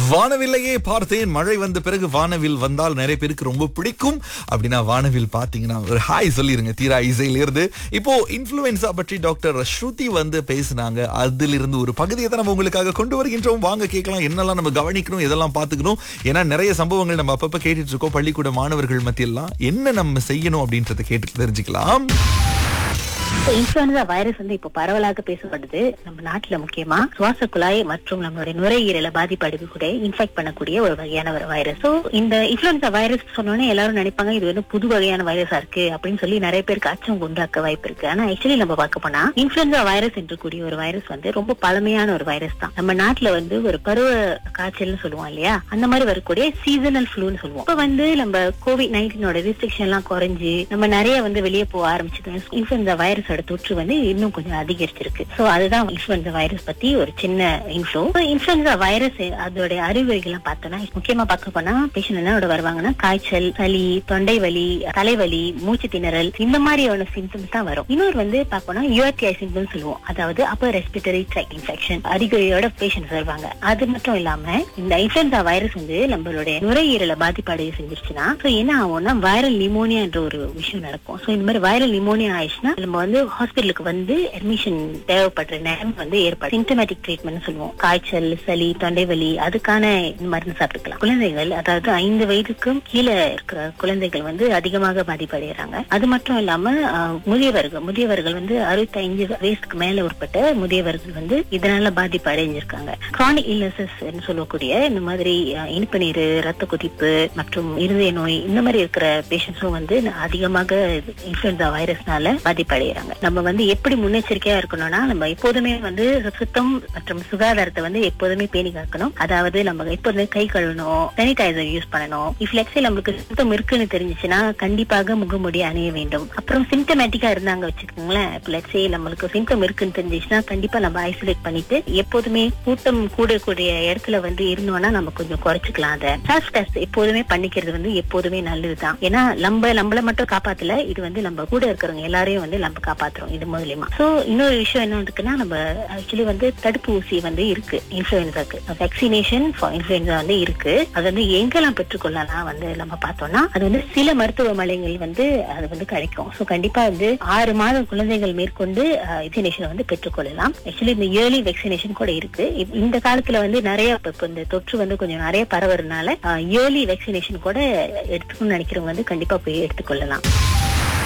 வானவில்லையே பார்த்தேன் மழை வந்த பிறகு வானவில் வந்தால் நிறைய பேருக்கு ரொம்ப பிடிக்கும் அப்படின்னா வானவில் பாத்தீங்கன்னா ஒரு ஹாய் சொல்லிருங்க தீரா இசையில இருந்து இப்போ இன்ஃபுளுன்சா பற்றி டாக்டர் ஸ்ருதி வந்து பேசினாங்க அதிலிருந்து ஒரு பகுதியை தான் நம்ம உங்களுக்காக கொண்டு வருகின்றோம் வாங்க கேட்கலாம் என்னெல்லாம் நம்ம கவனிக்கணும் எதெல்லாம் பார்த்துக்கணும் ஏன்னா நிறைய சம்பவங்கள் நம்ம அப்பப்ப கேட்டுட்டு இருக்கோம் பள்ளிக்கூட மாணவர்கள் மத்தியெல்லாம் என்ன நம்ம செய்யணும் அப்படின்றத கேட்டு தெரிஞ்சுக்கலாம் இன்ஃபுளுன்சா வைரஸ் வந்து இப்போ பரவலாக பேசப்படுது நம்ம நாட்டுல முக்கியமா சுவாச குழாய் மற்றும் நம்மளுடைய நுரையீரலை பாதிப்படையக்கூடிய இன்ஃபெக்ட் பண்ணக்கூடிய ஒரு வகையான ஒரு வைரஸ் ஸோ இந்த இன்ஃபுளுன்சா வைரஸ் சொன்னோன்னே எல்லாரும் நினைப்பாங்க இது வந்து புது வகையான வைரஸா இருக்கு அப்படின்னு சொல்லி நிறைய பேருக்கு அச்சம் உண்டாக்க வாய்ப்பு இருக்கு ஆனா ஆக்சுவலி நம்ம பார்க்க போனா இன்ஃபுளுன்சா வைரஸ் என்று கூடிய ஒரு வைரஸ் வந்து ரொம்ப பழமையான ஒரு வைரஸ் தான் நம்ம நாட்டுல வந்து ஒரு பருவ காய்ச்சல்னு சொல்லுவோம் இல்லையா அந்த மாதிரி வரக்கூடிய சீசனல் ஃப்ளூன்னு சொல்லுவோம் இப்ப வந்து நம்ம கோவிட் நைன்டீனோட ரெஸ்ட்ரிக்ஷன் எல்லாம் குறைஞ்சு நம்ம நிறைய வந்து வெளியே போக ஆரம்பிச்சது இன்ஃபுளுன்சா வைரஸோட தொற்று வந்து இன்னும் கொஞ்சம் அதிகரிச்சிருக்கு சோ அதுதான் இன்ஃபுளுன்சா வைரஸ் பத்தி ஒரு சின்ன இன்ஃபோ இன்ஃபுளுன்சா வைரஸ் அதோட அறிகுறிகள்லாம் பார்த்தோம்னா முக்கியமா பார்க்க போனா பேஷண்ட் என்னோட வருவாங்கன்னா காய்ச்சல் சளி தொண்டை வலி தலைவலி மூச்சு திணறல் இந்த மாதிரியான சிம்டம்ஸ் தான் வரும் இன்னொரு வந்து பார்க்கணும் யூஆர்டிஐ சிம்டம்ஸ் சொல்லுவோம் அதாவது அப்பர் ரெஸ்பிரேட்டரி ட்ராக் இன்ஃபெக்ஷன் அறிகுறியோட பேஷண்ட்ஸ் வருவாங்க அது மட்டும் இல்லாம இந்த இன்ஃபுளுன்சா வைரஸ் வந்து நம்மளுடைய நுரையீரலை பாதிப்படைய செஞ்சிருச்சுன்னா ஸோ என்ன ஆகும்னா வைரல் நிமோனியா என்ற ஒரு விஷயம் நடக்கும் ஸோ இந்த மாதிரி வைரல் நிமோனியா ஆயிடுச்சுன்னா நம்ம வந்து ஹாஸ்பிட்டலுக்கு வந்து அட்மிஷன் தேவைப்படுற நேரம் வந்து ஏற்படும் சிம்டமேட்டிக் ட்ரீட்மெண்ட் சொல்லுவோம் காய்ச்சல் சளி தொண்டை வலி அதுக்கான மருந்து சாப்பிட்டுக்கலாம் குழந்தைகள் அதாவது ஐந்து வயதுக்கும் கீழே இருக்கிற குழந்தைகள் வந்து அதிகமாக பாதிப்படைகிறாங்க அது மட்டும் இல்லாம ஆஹ், முதியவர்கள் முதியவர்கள் வந்து அறுபத்தி ஐந்து வயசுக்கு மேல உட்பட்ட முதியவர்கள் வந்து இதனால பாதிப்பு அடைஞ்சிருக்காங்க கிரானிக் இல்னசஸ் சொல்லக்கூடிய இந்த மாதிரி ஆஹ், இனிப்பு நீர் ரத்த கொதிப்பு மற்றும் இருதய நோய் இந்த மாதிரி இருக்கிற பேஷண்ட்ஸும் வந்து அதிகமாக இன்ஃபுளுன்சா வைரஸ்னால பாதிப்படைகிறாங்க நம்ம வந்து எப்படி முன்னெச்சரிக்கையா இருக்கணும்னா நம்ம எப்போதுமே வந்து சுத்தம் மற்றும் சுகாதாரத்தை வந்து எப்போதுமே பேணி காக்கணும் அதாவது நம்ம எப்போதுமே கை கழுவணும் சானிடைசர் யூஸ் பண்ணணும் இஃப் லெக்ஸே நம்மளுக்கு சுத்தம் இருக்குன்னு தெரிஞ்சுச்சுன்னா கண்டிப்பாக முகமூடி அணிய வேண்டும் அப்புறம் சிம்டமேட்டிக்கா இருந்தாங்க வச்சுக்கோங்களேன் இப்போ லெக்ஸே நம்மளுக்கு சிம்டம் இருக்குன்னு தெரிஞ்சுச்சுன்னா கண்டிப்பா நம்ம ஐசோலேட் பண்ணிட்டு எப்போதுமே கூட்டம் கூடக்கூடிய இடத்துல வந்து இருந்தோம்னா நம்ம கொஞ்சம் குறைச்சிக்கலாம் அதை செல்ஃப் டெஸ்ட் எப்போதுமே பண்ணிக்கிறது வந்து எப்போதுமே நல்லதுதான் ஏன்னா நம்ம நம்மள மட்டும் காப்பாத்தல இது வந்து நம்ம கூட இருக்கிறவங்க எல்லாரையும் வந்து நம்ம காப்பாத்துறோம் இது மூலியமா சோ இன்னொரு விஷயம் என்ன இருக்குன்னா நம்ம ஆக்சுவலி வந்து தடுப்பூசி வந்து இருக்கு இன்ஃபுளுன்சாக்கு வேக்சினேஷன் ஃபார் இன்ஃபுளுன்சா வந்து இருக்கு அது வந்து எங்கெல்லாம் பெற்றுக்கொள்ளலாம் வந்து நம்ம பார்த்தோம்னா அது வந்து சில மருத்துவமனைகள் வந்து அது வந்து கிடைக்கும் சோ கண்டிப்பா வந்து ஆறு மாத குழந்தைகள் மேற்கொண்டு வேக்சினேஷன் வந்து பெற்றுக்கொள்ளலாம் ஆக்சுவலி இந்த இயர்லி வேக்சினேஷன் கூட இருக்கு இப்- இந்த காலத்துல வந்து நிறைய இப்ப இப்ப இந்த தொற்று வந்து கொஞ்சம் நிறைய பரவுறதுனால இயர்லி வேக்சினேஷன் கூட எடுத்துக்கணும்னு நினைக்கிறவங்க வந்து கண்டிப்பா போய் எடுத்துக்கொள்ளலாம்